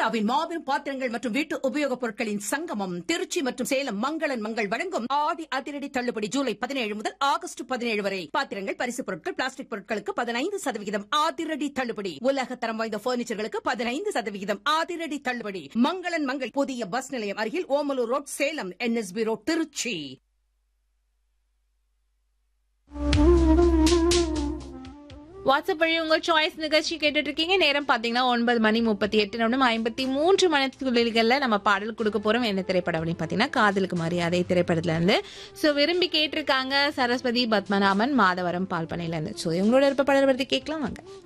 இந்தியாவின் மாபெரும் பாத்திரங்கள் மற்றும் வீட்டு உபயோகப் பொருட்களின் சங்கமம் திருச்சி மற்றும் சேலம் மங்களன் மங்கள் வழங்கும் ஆடி அதிரடி தள்ளுபடி ஜூலை பதினேழு முதல் ஆகஸ்ட் பதினேழு வரை பாத்திரங்கள் பரிசுப் பொருட்கள் பிளாஸ்டிக் பொருட்களுக்கு பதினைந்து சதவிகிதம் அதிரடி தள்ளுபடி உலக தரம் வாய்ந்த பர்னிச்சர்களுக்கு பதினைந்து சதவிகிதம் அதிரடி தள்ளுபடி மங்களன் மங்கள் புதிய பஸ் நிலையம் அருகில் Omalur road Salem NSB road Trichy WhatsApp வழி உங்கள் சாய்ஸ் நிகழ்ச்சி கேட்டுட்டு இருக்கீங்க நேரம் பாத்தீங்கன்னா ஒன்பது மணி முப்பத்தி எட்டு நிமிடம் ஐம்பத்தி மூன்று மணித்துகளிகள்ல நம்ம பாடல் கொடுக்க போறோம் என்ன திரைப்படம் அப்படின்னு பாத்தீங்கன்னா காதலுக்கு மரியாதை திரைப்படத்துல இருந்து சோ விரும்பி கேட்டிருக்காங்க சரஸ்வதி பத்மநாபன் மாதவரம் பால்பனையில இருந்து சோ இவங்களோட இருப்ப பாடல் பத்தி கேட்கலாம் வாங்க